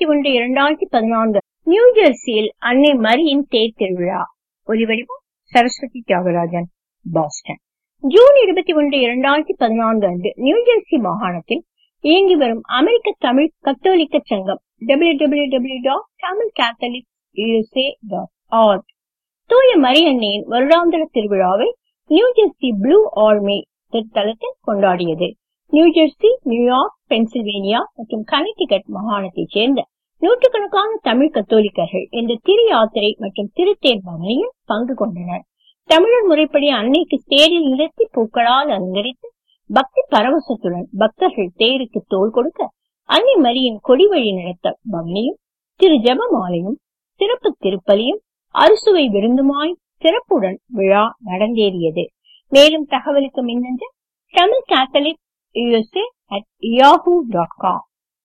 இருபத்தி ஒன்று இரண்டாயிரத்தி பதினான்கு நியூ ஜெர்சியில் அன்னை மரியின் தேர் திருவிழா ஒலிவடிவம் சரஸ்வதி தியாகராஜன் பாஸ்டன் ஜூன் இருபத்தி ஒன்று இரண்டாயிரத்தி பதினான்கு அன்று நியூ ஜெர்சி மாகாணத்தில் இயங்கி வரும் அமெரிக்க தமிழ் கத்தோலிக்க Sangam W W W dot Tamil Catholic U S A dot org தூய மரியன்னையின் வருடாந்திர திருவிழாவை நியூ ஜெர்சி ப்ளூ ஆர்மி திருத்தலத்தில் கொண்டாடியது நியூ ஜெர்சி நியூயார்க் பென்சில்வேனியா மற்றும் கனெக்டிகட் மாகாணத்தைச் சேர்ந்த நூற்றுக்கணக்கான தமிழ் கத்தோலிக்கர்கள் இந்த திரு யாத்திரை மற்றும் திருத்தேர் பவனியில் பங்கு கொண்டனர் தமிழர் முறைப்படி அன்னைக்கு தேரில் நிறுத்தி பூக்களால் அலங்கரித்து பக்தி பரவசத்துடன் பக்தர்கள் தேருக்கு தோல் கொடுக்க அன்னை மரியின் கொடி வழி நடத்த பவனியும் திரு ஜபமாலையும் சிறப்பு திருப்பலியும் அறுசுவை விருந்துமாய் சிறப்புடன் விழா நடந்தேறியது மேலும் தகவலுக்கு மின்னஞ்சல் Tamil Catholic USA at Yahoo dot com